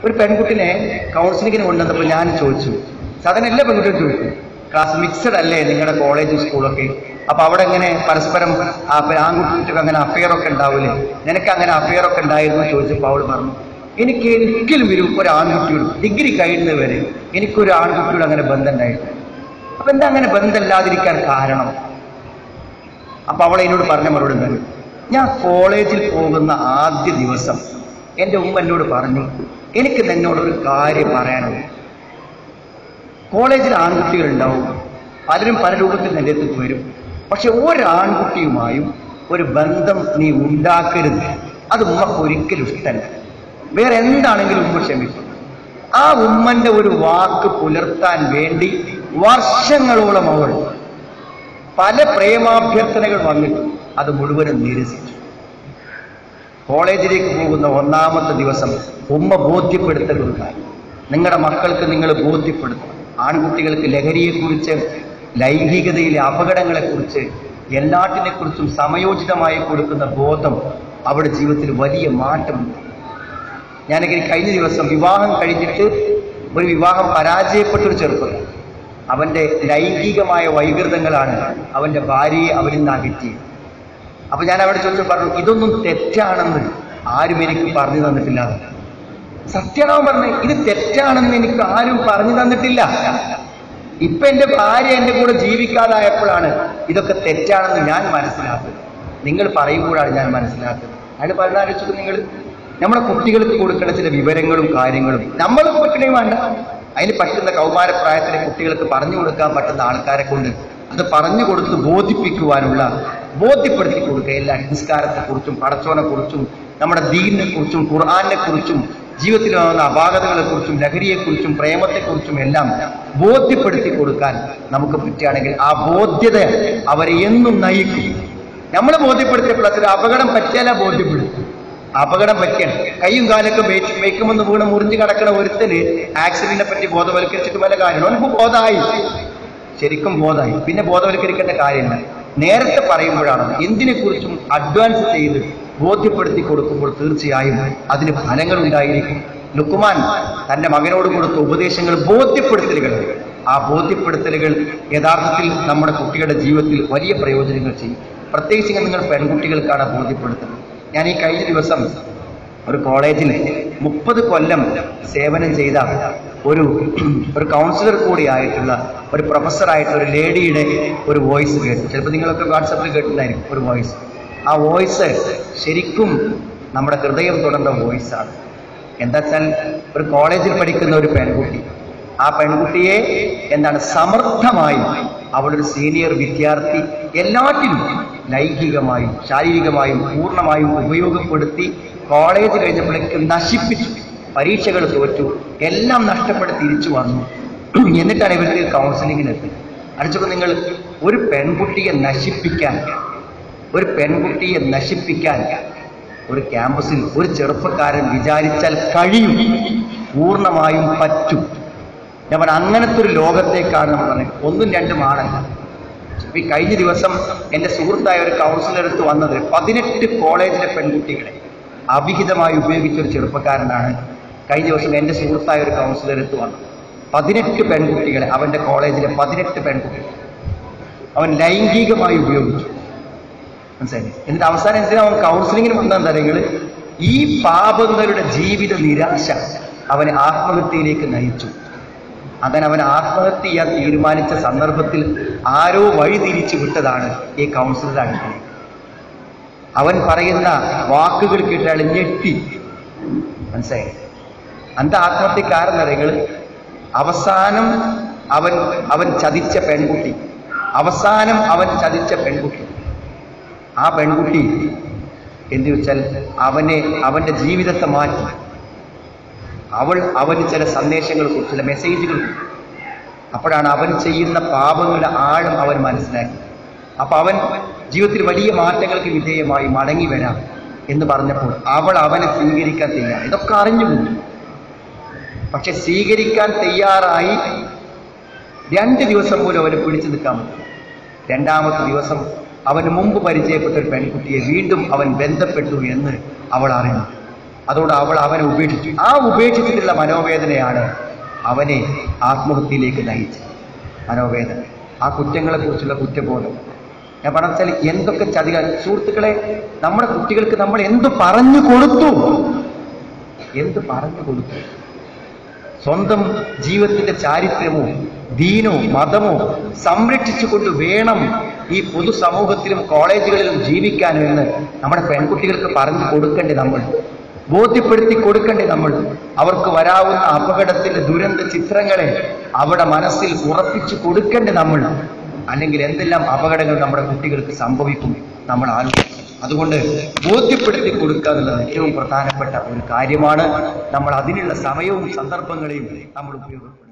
ഒരു പെൺകുട്ടിനെ കൗൺസിലിങ്ങിന് കൊണ്ടുവന്നപ്പോൾ ഞാൻ ചോദിച്ചു സാധാരണ എല്ലാ പെൺകുട്ടികളും ചോദിക്കും ക്ലാസ് മിക്സഡ് അല്ലേ നിങ്ങളുടെ കോളേജ് സ്കൂളൊക്കെ അപ്പൊ അവിടെ എങ്ങനെ പരസ്പരം ആ പ- ആൺകുട്ടികൾക്ക് അങ്ങനെ അഫെയർ ഒക്കെ ഉണ്ടാവില്ലേ നിനക്ക് അങ്ങനെ അഫെയർ ഒക്കെ ഉണ്ടായിരുന്നു എന്ന് ചോദിച്ചപ്പോൾ അവൾ പറഞ്ഞു എനിക്ക് ഒരിക്കലും ഒരു ഒരു ആൺകുട്ടിയോട് ഡിഗ്രി കഴിയുന്നത് വരെ എനിക്കൊരു ആൺകുട്ടിയോട് അങ്ങനെ ബന്ധം ഉണ്ടായിട്ടില്ല അപ്പൊ എന്താ അങ്ങനെ ബന്ധമില്ലാതിരിക്കാൻ കാരണം അപ്പൊ അവൾ എന്നോട് പറഞ്ഞ മറുപടി എന്താണ് ഞാൻ കോളേജിൽ പോകുന്ന ആദ്യ ദിവസം എൻ്റെ ഉമ്മ എന്നോട് പറഞ്ഞു എനിക്ക് നിന്നോടൊരു കാര്യം പറയാനുണ്ട് കോളേജിൽ ആൺകുട്ടികളുണ്ടാവും പലരും പല രൂപത്തിൽ എൻ്റെ അടുത്ത് വരും പക്ഷെ ഒരാൺകുട്ടിയുമായും ഒരു ബന്ധം നീ ഉണ്ടാക്കരുത് അത് ഉമ്മക്ക് ഒരിക്കലും ഇഷ്ടമല്ല വേറെ എന്താണെങ്കിലും ഉമ്മ ക്ഷമിക്കും ആ ഉമ്മന്റെ ഒരു വാക്ക് പുലർത്താൻ വേണ്ടി വർഷങ്ങളോളം അവൾ പല പ്രേമാഭ്യർത്ഥനകൾ വന്നിട്ട് അത് മുഴുവനും നിരസിച്ചു കോളേജിലേക്ക് പോകുന്ന ഒന്നാമത്തെ ദിവസം ഉമ്മ ബോധ്യപ്പെടുത്തൽ ഒരു കാര്യം നിങ്ങളുടെ മക്കൾക്ക് നിങ്ങൾ ബോധ്യപ്പെടുത്തണം ആൺകുട്ടികൾക്ക് ലഹരിയെക്കുറിച്ച് ലൈംഗികതയിലെ അപകടങ്ങളെക്കുറിച്ച് എല്ലാറ്റിനെക്കുറിച്ചും സമയോചിതമായി കൊടുക്കുന്ന ബോധം അവരുടെ ജീവിതത്തിൽ വലിയ മാറ്റമുണ്ട് ഞാനിങ്ങനെ കഴിഞ്ഞ ദിവസം വിവാഹം കഴിഞ്ഞിട്ട് ഒരു വിവാഹം പരാജയപ്പെട്ട ഒരു ചെറുപ്പക്കാരൻ അവന്റെ ലൈംഗികമായ വൈകൃതങ്ങളാണ് അവന്റെ ഭാര്യയെ അവനിൽ നിന്ന് അകറ്റിയത് അപ്പൊ ഞാൻ അവിടെ ചോദിച്ചു പറഞ്ഞു ഇതൊന്നും തെറ്റാണെന്ന് ആരും എനിക്ക് പറഞ്ഞു തന്നിട്ടില്ല എന്ന്. സത്യമാണോ പറഞ്ഞു ഇത് തെറ്റാണെന്ന് എനിക്ക് ആരും പറഞ്ഞു തന്നിട്ടില്ല ഇപ്പൊ എന്റെ ഭാര്യ എന്റെ കൂടെ ജീവിക്കാതായപ്പോഴാണ് ഇതൊക്കെ തെറ്റാണെന്ന് ഞാൻ മനസ്സിലാക്കുന്നത് നിങ്ങൾ പറയുമ്പോഴാണ് ഞാൻ മനസ്സിലാക്കുന്നത് അയാൾ പറഞ്ഞാലോചിച്ചത് നിങ്ങൾ നമ്മുടെ കുട്ടികൾക്ക് കൊടുക്കേണ്ട ചില വിവരങ്ങളും കാര്യങ്ങളും നമ്മൾ കൊടുക്കണേ വേണ്ട അതിന് പറ്റുന്ന കൗമാരപ്രായത്തിലെ കുട്ടികൾക്ക് പറഞ്ഞു കൊടുക്കാൻ പറ്റുന്ന ആൾക്കാരെ കൊണ്ട് അത് പറഞ്ഞു കൊടുത്ത് ബോധിപ്പിക്കുവാനുള്ള ബോധ്യപ്പെടുത്തി കൊടുക്കുക എല്ലാ നിസ്കാരത്തെക്കുറിച്ചും പടച്ചോനെക്കുറിച്ചും നമ്മുടെ ദീനിനെ കുറിച്ചും ഖുർആാനെ കുറിച്ചും ജീവിതത്തിൽ വന്ന അപാകതകളെക്കുറിച്ചും ലഹരിയെക്കുറിച്ചും പ്രേമത്തെക്കുറിച്ചും എല്ലാം ബോധ്യപ്പെടുത്തി കൊടുക്കാൻ നമുക്ക് പറ്റുകയാണെങ്കിൽ ആ ബോധ്യത അവരെ എന്നും നയിക്കും നമ്മൾ ബോധ്യപ്പെടുത്തിയപ്പോൾ അതിൽ അപകടം പറ്റിയാല ബോധ്യപ്പെടുത്തും അപകടം പറ്റിയാണ് കൈയും കാലൊക്കെ മേച്ച് മേക്കുമെന്ന് വീണ് മുറിഞ്ഞു കിടക്കണ ഒരുത്തന് ആക്സിഡന്റിനെ പറ്റി ബോധവൽക്കരിച്ചിട്ട് വല്ല കാര്യം അവനിപ്പോ ബോധമായി ശരിക്കും ബോധമായി പിന്നെ ബോധവൽക്കരിക്കേണ്ട കാര്യമില്ല നേരത്തെ പറയുമ്പോഴാണ് എന്തിനെക്കുറിച്ചും അഡ്വാൻസ് ചെയ്ത് ബോധ്യപ്പെടുത്തി കൊടുക്കുമ്പോൾ തീർച്ചയായും അതിന് ഫലങ്ങൾ ഉണ്ടായിരിക്കും ലുക്കുമാൻ തന്റെ മകനോട് കൊടുത്ത ഉപദേശങ്ങൾ ബോധ്യപ്പെടുത്തലുകൾ ആ ബോധ്യപ്പെടുത്തലുകൾ യഥാർത്ഥത്തിൽ നമ്മുടെ കുട്ടികളുടെ ജീവിതത്തിൽ വലിയ പ്രയോജനങ്ങൾ ചെയ്യും പ്രത്യേകിച്ച് നിങ്ങൾ പെൺകുട്ടികൾക്കാണ് ബോധ്യപ്പെടുത്തുന്നത് ഞാൻ ഈ കഴിഞ്ഞ ദിവസം ഒരു കോളേജിൽ മുപ്പത് കൊല്ലം സേവനം ചെയ്ത ഒരു ഒരു കൗൺസിലർ കൂടി ആയിട്ടുള്ള ഒരു പ്രൊഫസറായിട്ടുള്ള ഒരു ലേഡിയുടെ ഒരു വോയിസ് കേട്ടു ചിലപ്പോൾ നിങ്ങളൊക്കെ വാട്സപ്പിൽ കേട്ടിട്ടുണ്ടായിരിക്കും ഒരു വോയിസ് ആ വോയിസ് ശരിക്കും നമ്മുടെ ഹൃദയം തുടർന്ന വോയിസാണ് എന്താ വെച്ചാൽ ഒരു കോളേജിൽ പഠിക്കുന്ന ഒരു പെൺകുട്ടി ആ പെൺകുട്ടിയെ എന്താണ് സമർത്ഥമായി അവളൊരു സീനിയർ വിദ്യാർത്ഥി എല്ലാറ്റിലും ലൈംഗികമായും ശാരീരികമായും പൂർണ്ണമായും ഉപയോഗപ്പെടുത്തി കോളേജ് കഴിഞ്ഞപ്പോഴേക്ക് നശിപ്പിച്ചു പരീക്ഷകൾ തോറ്റു എല്ലാം നഷ്ടപ്പെട്ട് തിരിച്ചു വന്നു എന്നിട്ടാണ് ഇവർക്ക് കൗൺസിലിങ്ങിന് എത്തിയത് അടിച്ചപ്പോൾ നിങ്ങൾ ഒരു പെൺകുട്ടിയെ നശിപ്പിക്കാൻ ഒരു പെൺകുട്ടിയെ നശിപ്പിക്കാൻ ഒരു ക്യാമ്പസിൽ ഒരു ചെറുപ്പക്കാരൻ വിചാരിച്ചാൽ കഴിയും പൂർണ്ണമായും പറ്റും ഞാൻ പറഞ്ഞ അങ്ങനത്തെ ഒരു ലോകത്തേക്കാണ് നമ്മൾ പറയുന്നത് ഒന്നും രണ്ടും ആണല്ല ഇപ്പൊ ഈ കഴിഞ്ഞ ദിവസം എന്റെ സുഹൃത്തായ ഒരു കൗൺസിലർ അടുത്ത് വന്നത് പതിനെട്ട് കോളേജിലെ പെൺകുട്ടികളെ അവിഹിതമായി ഉപയോഗിച്ച ഒരു ചെറുപ്പക്കാരനാണ് കഴിഞ്ഞ ദിവസം എന്റെ സുഹൃത്തായ ഒരു കൗൺസിലർ അടുത്ത് വന്നത് പതിനെട്ട് പെൺകുട്ടികളെ അവന്റെ കോളേജിലെ പതിനെട്ട് പെൺകുട്ടികൾ അവൻ ലൈംഗികമായി ഉപയോഗിച്ചു മനസ്സിലായി എന്നിട്ട് അവസാനം എന്തിനാ അവൻ കൗൺസിലിങ്ങിന് വന്നെന്താ നിങ്ങൾ ഈ പാപങ്ങളുടെ ജീവിത നിരാശ അവനെ ആത്മഹത്യയിലേക്ക് നയിച്ചു അങ്ങനെ അവൻ ആത്മഹത്യ ചെയ്യാൻ തീരുമാനിച്ച സന്ദർഭത്തിൽ ആരോ വഴി തിരിച്ചു വിട്ടതാണ് ഈ കൗൺസിലറുടെ അടുക്കലേക്ക് അവൻ പറയുന്ന വാക്കുകൾ കേട്ട് അയാൾ ഞെട്ടി മനസ്സിലായി അന്ത ആത്മഹത്യക്കാരെന്ന നിങ്ങൾ അവസാനം അവൻ അവൻ ചതിച്ച പെൺകുട്ടി അവസാനം അവൻ ചതിച്ച പെൺകുട്ടി ആ പെൺകുട്ടി എന്തു വെച്ചാൽ അവനെ അവന്റെ ജീവിതത്തെ മാറ്റി അവൾ അവന് ചില സന്ദേശങ്ങൾ കൊടുത്തു ചില മെസ്സേജുകൾ കൊടുത്തു അപ്പോഴാണ് അവൻ ചെയ്യുന്ന പാപങ്ങളുടെ ആഴം അവൻ മനസ്സിലാക്കി അപ്പൊ അവൻ ജീവിതത്തിൽ വലിയ മാറ്റങ്ങൾക്ക് വിധേയമായി മടങ്ങി വരാം എന്ന് പറഞ്ഞപ്പോൾ അവൾ അവനെ സ്വീകരിക്കാൻ തയ്യാറായി ഇതൊക്കെ അറിഞ്ഞുകൊണ്ട് പക്ഷെ സ്വീകരിക്കാൻ തയ്യാറായി രണ്ട് ദിവസം പോലും അവന് പിടിച്ചു നിൽക്കാൻ പറ്റും രണ്ടാമത്തെ ദിവസം അവന് മുമ്പ് പരിചയപ്പെട്ട ഒരു പെൺകുട്ടിയെ വീണ്ടും അവൻ ബന്ധപ്പെട്ടു എന്ന് അവൾ അറിഞ്ഞു അതോടെ അവൾ അവനെ ഉപേക്ഷിച്ചു ആ ഉപേക്ഷിച്ചിട്ടുള്ള മനോവേദനയാണ് അവനെ ആത്മഹത്യയിലേക്ക് നയിച്ചത് മനോവേദന ആ കുറ്റങ്ങളെക്കുറിച്ചുള്ള കുറ്റബോധം ഞാൻ പറഞ്ഞാൽ എന്തൊക്കെ ചതികൾ സുഹൃത്തുക്കളെ നമ്മുടെ കുട്ടികൾക്ക് നമ്മൾ എന്ത് പറഞ്ഞു കൊടുത്തു എന്ത് പറഞ്ഞു കൊടുത്തു സ്വന്തം ജീവിതത്തിന്റെ ചാരിത്രമോ ദീനോ മതമോ സംരക്ഷിച്ചുകൊണ്ട് വേണം ഈ പൊതുസമൂഹത്തിലും കോളേജുകളിലും ജീവിക്കാനുമെന്ന് നമ്മുടെ പെൺകുട്ടികൾക്ക് പറഞ്ഞു കൊടുക്കേണ്ടേ നമ്മൾ ബോധ്യപ്പെടുത്തി കൊടുക്കേണ്ടേ നമ്മൾ അവർക്ക് വരാവുന്ന അപകടത്തിന്റെ ദുരന്ത ചിത്രങ്ങളെ അവിടെ മനസ്സിൽ ഉറപ്പിച്ചു കൊടുക്കേണ്ടേ നമ്മൾ അല്ലെങ്കിൽ എന്തെല്ലാം അപകടങ്ങൾ നമ്മുടെ കുട്ടികൾക്ക് സംഭവിക്കും നമ്മൾ ആലോചിക്കും അതുകൊണ്ട് ബോധ്യപ്പെടുത്തി കൊടുക്കുക എന്നുള്ളത് ഏറ്റവും പ്രധാനപ്പെട്ട ഒരു കാര്യമാണ് നമ്മൾ അതിനുള്ള സമയവും സന്ദർഭങ്ങളെയും നമ്മൾ ഉപയോഗപ്പെടുത്തും